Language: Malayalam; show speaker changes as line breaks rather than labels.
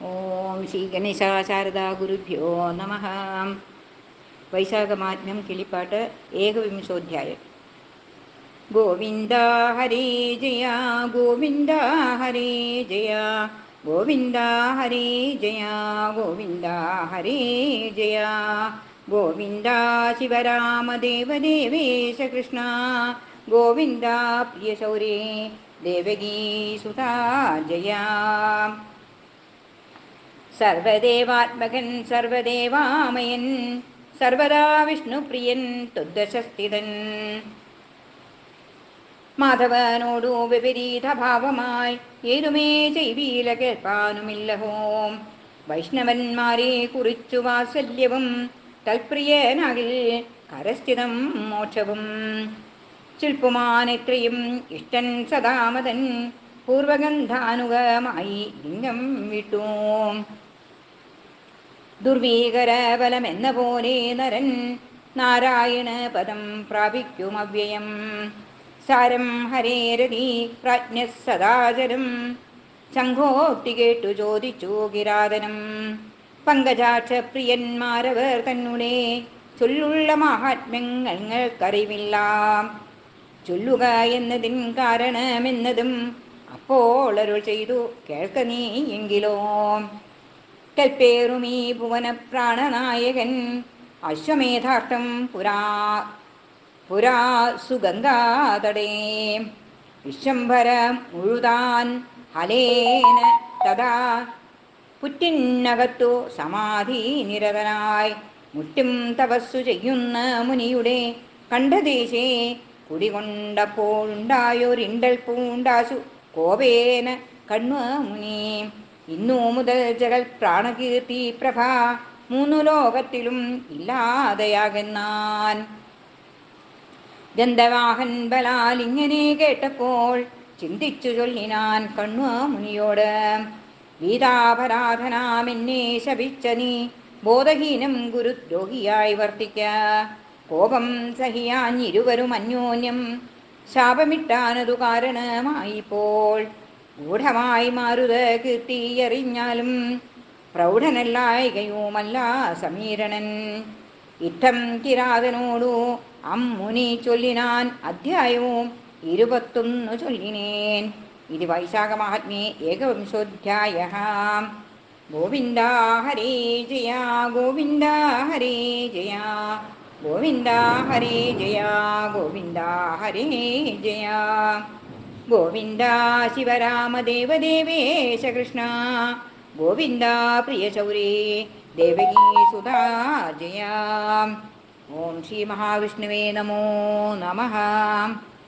ഓം ശ്രീ ഗണേശ ശാരദാ ഗുരുഭ്യോ നമ വൈശാഖമാത്മ്യം കിളിപ്പാട്ട് ഏകവിംശോധ്യായം ഗോവിന്ദ ഹരേ ജയ ഗോവിന്ദ ഹരേ ജയ ഗോവിന്ദ ഹരേ ജയ ഗോവിന്ദ ഹരേ ജയ ഗോവിന്ദ ശിവരാമദേവദേവേശ കൃഷ്ണ ഗോവിന്ദ പ്രിയശൗരേ ദേവകീ സുതാ ജയ സർവദേവാത്മകൻ സർവദേവാമയൻ സർവദാ വിഷ്ണുപ്രിയൻ തുദ്ദശസ്ഥിതൻ മാധവനോടു വിപരീത ഭാവമായി ഏതുമേ ചെയ്വീല കേൾപ്പാനുമില്ലഹോം വൈഷ്ണവന്മാരെ കുറിച്ചു വാത്സല്യവും തൽപ്രിയനാകിൽ കരസ്ഥിതം മോക്ഷവും ശില്പുമാനെത്രയും ഇഷ്ടൻ സദാമതൻ പൂർവഗന്ധാനുഗമായി ലിംഗം വിട്ടു ദുർവീകരബലമെന്ന പോലെ നരൻ നാരായണ പദം പ്രാപിക്കും അവ്യയം സാരം ഹരേരതി പ്രാജ്ഞ സദാചരം ശംഖോക്തി കേട്ടു ചോദിച്ചു കിരാതനം പങ്കജാക്ഷ പ്രിയന്മാരവർ തന്നെ ചൊല്ലുള്ള മഹാത്മ്യങ്ങൾക്കറിവില്ല ചൊല്ലുക എന്നതിൻ കാരണമെന്നതും അപ്പോൾ അരുൾ ചെയ്തു കേൾക്ക നീ എങ്കിലോ കൽപ്പേറുമീ ഭുവന പ്രാണനായകൻ അശ്വമേധാർത്ഥം പുരാ പുരാ സുഗംഗാതടേ വിശ്വംഭര മുഴുതാൻ ഹലേന തഥാ പുറ്റിനകത്തു സമാധി നിരതനായി മുറ്റും തപസ്സു ചെയ്യുന്ന മുനിയുടെ കണ്ഠദേശേ കുടികൊണ്ടപ്പോഴുണ്ടായൊരിണ്ടൽ പൂണ്ടാശു കോപേന കണ്വ മുനി ഇന്നു മുതൽ ജഗൽ പ്രാണകീർത്തി പ്രഭ മൂന്നു ലോകത്തിലും ഇല്ലാതെയാകുന്നാൻ ഗന്ധവാഹൻ ബലാൽ ഇങ്ങനെ കേട്ടപ്പോൾ ചിന്തിച്ചു ചൊല്ലിനാൻ കണ്വ മുനിയോട് വീതാപരാധനാമെന്നെ ശപിച്ച നീ ബോധഹീനം ഗുരുദ്രോഹിയായി വർത്തിക്ക കോപം സഹിയാൻ ഇരുവരും അന്യോന്യം ശാപമിട്ടാനതു കാരണമായിപ്പോൾ ഗൂഢമായി മാറുത കീർത്തി എറിഞ്ഞാലും പ്രൗഢനല്ലായികയുമല്ല സമീരണൻ ഇത്തം കിരാതനോടു അമ്മുനി ചൊല്ലിനാൻ അധ്യായവും ഇരുപത്തൊന്നു ചൊല്ലിനേൻ ഇത് വൈശാഖ മഹാത്മ്യേ ഏകവിംശോധ്യായ ഗോവിന്ദ ഹരേ ജയ ഗോവിന്ദ ഹരേ ജയ ഗോവിന്ദ ഹരേ ജയ ഗോവിന്ദ ഹരേ ജയ ഗോവിന്ദ ശിവരാമദേവദേവേശ കൃഷ്ണ ഗോവിന്ദ പ്രിയശൗരേ ദേവകീ സുധാ ജയ ഓം ശ്രീ മഹാവിഷ്ണുവേ നമോ നമഃ